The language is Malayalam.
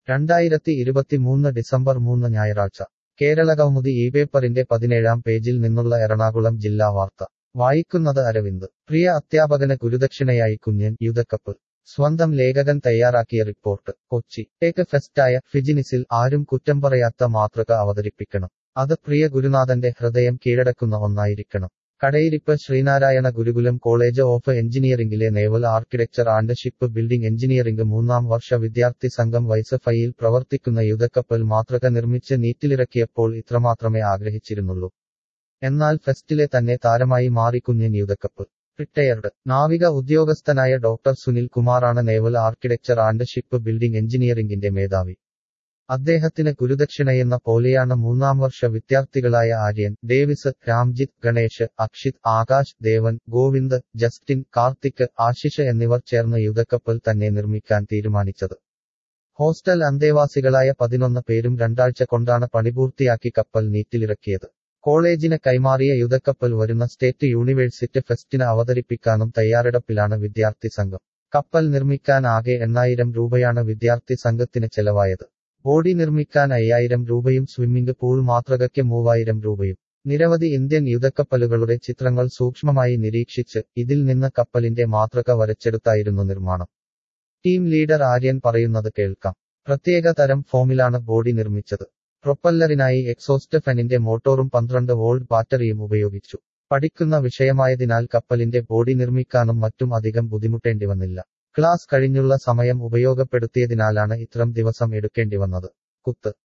രണ്ടായിരത്തി ഇരുപത്തിമൂന്ന് ഡിസംബർ മൂന്ന് ഞായറാഴ്ച കേരളകൗമുദി ഈ പേപ്പറിന്റെ പതിനേഴാം പേജിൽ നിന്നുള്ള എറണാകുളം ജില്ലാ വാർത്ത വായിക്കുന്നത് അരവിന്ദ് പ്രിയ അധ്യാപകന് ഗുരുദക്ഷിണയായി കുഞ്ഞൻ യുദ്ധക്കപ്പ് സ്വന്തം ലേഖകൻ തയ്യാറാക്കിയ റിപ്പോർട്ട് കൊച്ചി ടേക്ക് ഫെസ്റ്റായ ഫിജിനിസിൽ ആരും കുറ്റം പറയാത്ത മാതൃക അവതരിപ്പിക്കണം അത് പ്രിയ ഗുരുനാഥന്റെ ഹൃദയം കീഴടക്കുന്ന ഒന്നായിരിക്കണം കടയിരിപ്പ് ശ്രീനാരായണ ഗുരുകുലം കോളേജ് ഓഫ് എഞ്ചിനീയറിംഗിലെ naval architecture and ship building engineering മൂന്നാം വർഷ വിദ്യാർത്ഥി സംഘം വൈസഫൈയിൽ പ്രവർത്തിക്കുന്ന യുദ്ധക്കപ്പൽ മാതൃക നിർമ്മിച്ച് നീറ്റിലിറക്കിയപ്പോൾ ഇത്രമാത്രമേ ആഗ്രഹിച്ചിരുന്നുള്ളൂ എന്നാൽ ഫെസ്റ്റിലെ തന്നെ താരമായി മാറി കുഞ്ഞൻ യുദ്ധക്കപ്പ് റിട്ടയർഡ് നാവിക ഉദ്യോഗസ്ഥനായ ഡോക്ടർ സുനിൽ കുമാറാണ് naval architecture and ship building എഞ്ചിനീയറിംഗിന്റെ മേധാവി അദ്ദേഹത്തിന് ഗുരുദക്ഷിണയെന്ന പോലെയാണ് മൂന്നാം വർഷ വിദ്യാർത്ഥികളായ ആര്യൻ ഡേവിസ് രാംജിത്ത് ഗണേഷ് അക്ഷിത് ആകാശ് ദേവൻ ഗോവിന്ദ് ജസ്റ്റിൻ കാർത്തിക് ആശിഷ് എന്നിവർ ചേർന്ന് യുദ്ധക്കപ്പൽ തന്നെ നിർമ്മിക്കാൻ തീരുമാനിച്ചത് ഹോസ്റ്റൽ അന്തേവാസികളായ പതിനൊന്ന് പേരും രണ്ടാഴ്ച കൊണ്ടാണ് പണിപൂർത്തിയാക്കി കപ്പൽ നീറ്റിലിറക്കിയത് കോളേജിന് കൈമാറിയ യുദ്ധക്കപ്പൽ വരുന്ന സ്റ്റേറ്റ് യൂണിവേഴ്സിറ്റി ഫെസ്റ്റിന് അവതരിപ്പിക്കാനും തയ്യാറെടുപ്പിലാണ് വിദ്യാർത്ഥി സംഘം കപ്പൽ നിർമ്മിക്കാൻ ആകെ എണ്ണായിരം രൂപയാണ് വിദ്യാർത്ഥി സംഘത്തിന് ചെലവായത് ബോഡി നിർമ്മിക്കാൻ അയ്യായിരം രൂപയും സ്വിമ്മിംഗ് പൂൾ മാതൃകയ്ക്ക് മൂവായിരം രൂപയും നിരവധി ഇന്ത്യൻ യുദ്ധക്കപ്പലുകളുടെ ചിത്രങ്ങൾ സൂക്ഷ്മമായി നിരീക്ഷിച്ച് ഇതിൽ നിന്ന് കപ്പലിന്റെ മാതൃക വരച്ചെടുത്തായിരുന്നു നിർമ്മാണം ടീം ലീഡർ ആര്യൻ പറയുന്നത് കേൾക്കാം പ്രത്യേക തരം ഫോമിലാണ് ബോഡി നിർമ്മിച്ചത് പ്രൊപ്പല്ലറിനായി എക്സോസ്റ്റ് ഫെനിന്റെ മോട്ടോറും പന്ത്രണ്ട് വോൾട്ട് ബാറ്ററിയും ഉപയോഗിച്ചു പഠിക്കുന്ന വിഷയമായതിനാൽ കപ്പലിന്റെ ബോഡി നിർമ്മിക്കാനും മറ്റും അധികം ബുദ്ധിമുട്ടേണ്ടി വന്നില്ല ക്ലാസ് കഴിഞ്ഞുള്ള സമയം ഉപയോഗപ്പെടുത്തിയതിനാലാണ് ഇത്രം ദിവസം എടുക്കേണ്ടി വന്നത് കുത്ത്